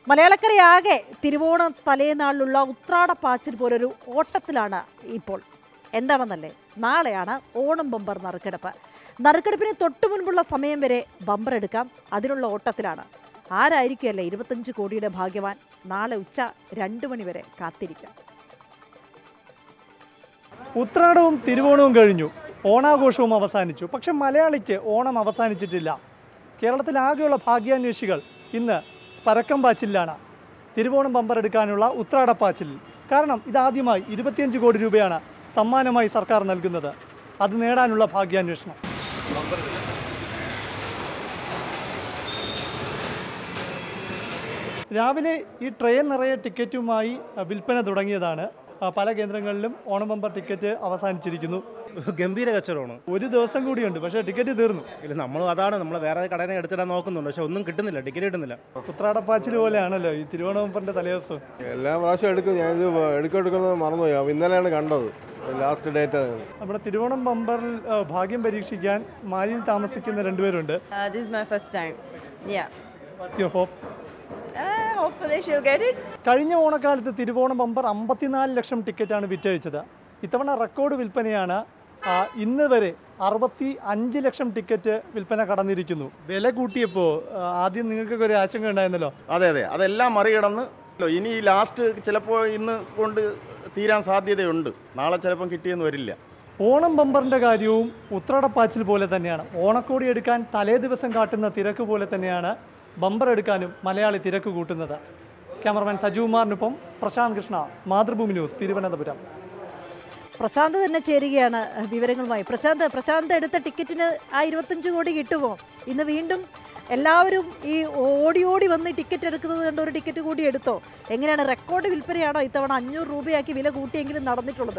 മലയാളക്കരയാകെ തിരുവോണം തലേനാളിലുള്ള ഉത്രാടപ്പാച്ചിൽ പോലൊരു ഓട്ടത്തിലാണ് ഇപ്പോൾ എന്താണെന്നല്ലേ നാളെയാണ് ഓണം ബമ്പർ നറുക്കെടുപ്പ് നറുക്കെടുപ്പിന് തൊട്ടു മുൻപുള്ള സമയം വരെ ബമ്പർ എടുക്കാം അതിനുള്ള ഓട്ടത്തിലാണ് ആരായിരിക്കുമല്ലേ ഇരുപത്തഞ്ച് കോടിയുടെ ഭാഗ്യവാൻ നാളെ ഉച്ച രണ്ട് മണി വരെ കാത്തിരിക്കാം ഉത്രാടവും തിരുവോണവും കഴിഞ്ഞു ഓണാഘോഷവും അവസാനിച്ചു പക്ഷെ മലയാളിക്ക് ഓണം അവസാനിച്ചിട്ടില്ല കേരളത്തിലാകെയുള്ള ഭാഗ്യാന്വേഷികൾ ഇന്ന് പരക്കം പാച്ചിലാണ് തിരുവോണം ബമ്പർ എടുക്കാനുള്ള ഉത്രാടപ്പാച്ചിൽ കാരണം ഇതാദ്യമായി ഇരുപത്തിയഞ്ച് കോടി രൂപയാണ് സമ്മാനമായി സർക്കാർ നൽകുന്നത് അത് നേടാനുള്ള ഭാഗ്യാന്വേഷണം രാവിലെ ഈ ട്രെയിൻ നിറയെ ടിക്കറ്റുമായി അഹ്, വിൽപ്പന തുടങ്ങിയതാണ് അഹ്, പല കേന്ദ്രങ്ങളിലും ഓണം ബമ്പർ ടിക്കറ്റ് അവസാനിച്ചിരിക്കുന്നു ഗംഭീര കച്ചവടമാണ് ഒരു ദിവസം കൂടിയുണ്ട് പക്ഷേ ടിക്കറ്റ് തീർന്നു ഇല്ല നമ്മൾ അതാണ് നമ്മൾ വേറെ കടയിൽ നിന്ന് എടുത്തിടാൻ നോക്കുന്നുണ്ട് പക്ഷെ ഒന്നും കിട്ടുന്നില്ല ടിക്കറ്റ് കിട്ടുന്നില്ല ഉത്രാടപ്പാച്ചിൽ പോലെയാണല്ലോ ഈ തിരുവോണ ബമ്പറിന്റെ തലേദിവസം എല്ലാ പ്രാവശ്യം എടുക്കും ഞാനിത് എടുക്കും എടുക്കുന്നത് മറന്നുപോയി അപ്പൊ ഇന്നലെയാണ് കണ്ടത് ലാസ്റ്റ് ഡേറ്റ് നമ്മുടെ തിരുവോണം ബമ്പറിൽ അഹ്, ഭാഗ്യം പരീക്ഷിക്കാൻ മാലിയിൽ താമസിക്കുന്ന രണ്ടുപേരുണ്ട് Uh, this is my first time. Yeah. Hope Uh, hopefully she'll get it. കഴിഞ്ഞ ഓണക്കാലത്ത് തിരുവോണം ബമ്പർ അമ്പത്തിനാല് ലക്ഷം ടിക്കറ്റാണ് വിറ്റഴിച്ചത് ഇത്തവണ റെക്കോർഡ് വിൽപ്പനയാണ് ആ, ഇന്ന് വരെ അറുപത്തി അഞ്ച് ലക്ഷം ടിക്കറ്റ് വിൽപ്പന കടന്നിരിക്കുന്നു വില കൂട്ടിയപ്പോൾ ആ, ആദ്യം നിങ്ങൾക്കൊക്കെ ഒരു ആശങ്ക ഉണ്ടായിരുന്നല്ലോ അതെ അതെ അതെല്ലാം മറികടന്ന് ഇനി ഈ ലാസ്റ്റ് ചിലപ്പോൾ ഇന്ന് കൊണ്ട് തീരാൻ സാധ്യതയുണ്ട് നാളെ ചിലപ്പം കിട്ടിയെന്ന് വരില്ല ഓണം ബമ്പറിൻ്റെ കാര്യവും ഉത്രാടപ്പാച്ചിൽ പോലെ തന്നെയാണ് ഓണക്കോടി എടുക്കാൻ തലേ ദിവസം കാട്ടുന്ന തിരക്ക് പോലെ തന്നെയാണ് ബമ്പർ എടുക്കാനും മലയാളി തിരക്ക് കൂട്ടുന്നത് ക്യാമറമാൻ സജീവ്കുമാറിനൊപ്പം പ്രശാന്ത് കൃഷ്ണ മാതൃഭൂമി ന്യൂസ് തിരുവനന്തപുരം പ്രശാന്ത് തന്നെ ചേരുകയാണ് അഹ്, വിവരങ്ങളുമായി പ്രശാന്ത് പ്രശാന്ത് എടുത്ത ടിക്കറ്റിന് ആ ഇരുപത്തഞ്ച് കോടി കിട്ടുമോ ഇന്ന് വീണ്ടും എല്ലാവരും ഈ ഓടി ഓടി വന്ന് ടിക്കറ്റ് എടുക്കുന്നത് കണ്ട് ഒരു ടിക്കറ്റ് കൂടി എടുത്തോ എങ്ങനെയാണ് റെക്കോർഡ് വിൽപ്പനയാണോ ഇത്തവണ അഞ്ഞൂറ് രൂപയാക്കി വില കൂട്ടിയെങ്കിലും നടന്നിട്ടുള്ളത്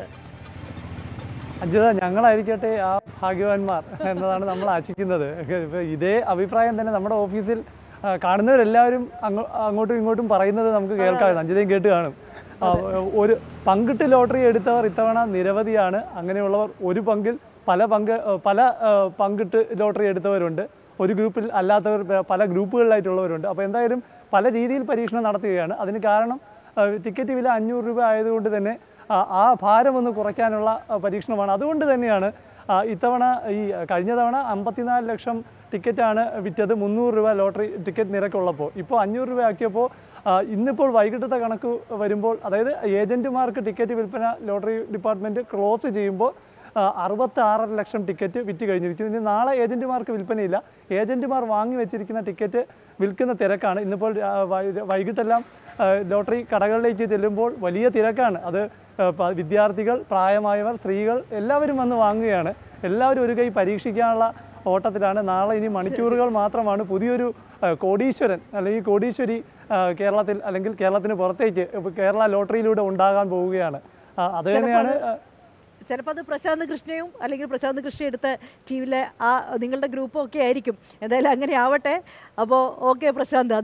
അഞ്ജിത ഞങ്ങളായിരിക്കട്ടെ ആ ഭാഗ്യവാന്മാർ എന്നതാണ് നമ്മൾ ആശിക്കുന്നത് ഇപ്പൊ ഇതേ അഭിപ്രായം തന്നെ നമ്മുടെ ഓഫീസിൽ ആ, കാണുന്നവരെല്ലാവരും അങ്ങോ- അങ്ങോട്ടും ഇങ്ങോട്ടും പറയുന്നത് നമുക്ക് കേൾക്കാം അഞ്ജിതയും കേട്ട് കാണും ആ, ഒരു പങ്കിട്ട് ലോട്ടറി എടുത്തവർ ഇത്തവണ നിരവധിയാണ് അങ്ങനെയുള്ളവർ ഒരു പങ്കിൽ പല പങ്ക് പല ആ, പങ്കിട്ട് ലോട്ടറി എടുത്തവരുണ്ട് ഒരു ഗ്രൂപ്പിൽ അല്ലാത്തവർ പ- പല ഗ്രൂപ്പുകളിലായിട്ടുള്ളവരുണ്ട് അപ്പോൾ എന്തായാലും പല രീതിയിൽ പരീക്ഷണം നടത്തുകയാണ് അതിന് കാരണം ആ, ടിക്കറ്റ് വില അഞ്ഞൂറ് രൂപ ആയതുകൊണ്ട് തന്നെ ആ, ആ ഭാരം ഒന്ന് കുറയ്ക്കാനുള്ള ആ, പരീക്ഷണമാണ് അതുകൊണ്ട് തന്നെയാണ് ആ, ഇത്തവണ ഈ കഴിഞ്ഞ തവണ അമ്പത്തിനാല് ലക്ഷം ടിക്കറ്റാണ് വിറ്റത് മുന്നൂറ് രൂപ ലോട്ടറി ടിക്കറ്റ് നിരക്കുള്ളപ്പോൾ ഇപ്പോൾ അഞ്ഞൂറ് രൂപ ആക്കിയപ്പോൾ ആ, ഇന്നിപ്പോൾ വൈകിട്ടത്തെ കണക്ക് വരുമ്പോൾ അതായത് ഏജൻറ്റുമാർക്ക് ടിക്കറ്റ് വിൽപ്പന ലോട്ടറി ഡിപ്പാർട്ട്മെൻറ്റ് ക്ലോസ് ചെയ്യുമ്പോൾ അറുപത്തി ആറര ലക്ഷം ടിക്കറ്റ് വിറ്റ് കഴിഞ്ഞിരിക്കുന്നു ഇനി നാളെ ഏജൻറ്റുമാർക്ക് വിൽപ്പനയില്ല ഏജൻറ്റുമാർ വാങ്ങി വെച്ചിരിക്കുന്ന ടിക്കറ്റ് വിൽക്കുന്ന തിരക്കാണ് ഇന്നിപ്പോൾ ആ, വൈ- വൈകിട്ടെല്ലാം ആ, ലോട്ടറി കടകളിലേക്ക് ചെല്ലുമ്പോൾ വലിയ തിരക്കാണ് അത് ആ, പ- വിദ്യാർത്ഥികൾ പ്രായമായവർ സ്ത്രീകൾ എല്ലാവരും വന്ന് വാങ്ങുകയാണ് എല്ലാവരും ഒരു കൈ പരീക്ഷിക്കാനുള്ള ഓട്ടത്തിലാണ് നാളെ ഇനി മണിക്കൂറുകൾ മാത്രമാണ് പുതിയൊരു ആ, കോടീശ്വരൻ അല്ലെങ്കിൽ കോടീശ്വരി ആ, കേരളത്തിൽ അല്ലെങ്കിൽ കേരളത്തിന് പുറത്തേക്ക് ഇപ്പൊ കേരള ലോട്ടറിയിലൂടെ ഉണ്ടാകാൻ പോവുകയാണ് ആ, അത് തന്നെയാണ് ആ, ചിലപ്പോൾ അത് പ്രശാന്ത് കൃഷ്ണയും അല്ലെങ്കിൽ പ്രശാന്ത് കൃഷ്ണ എടുത്ത ടി വിയിലെ ആ നിങ്ങളുടെ ഗ്രൂപ്പും ഒക്കെ ആയിരിക്കും എന്തായാലും അങ്ങനെ ആവട്ടെ അപ്പോൾ ഓക്കെ പ്രശാന്ത്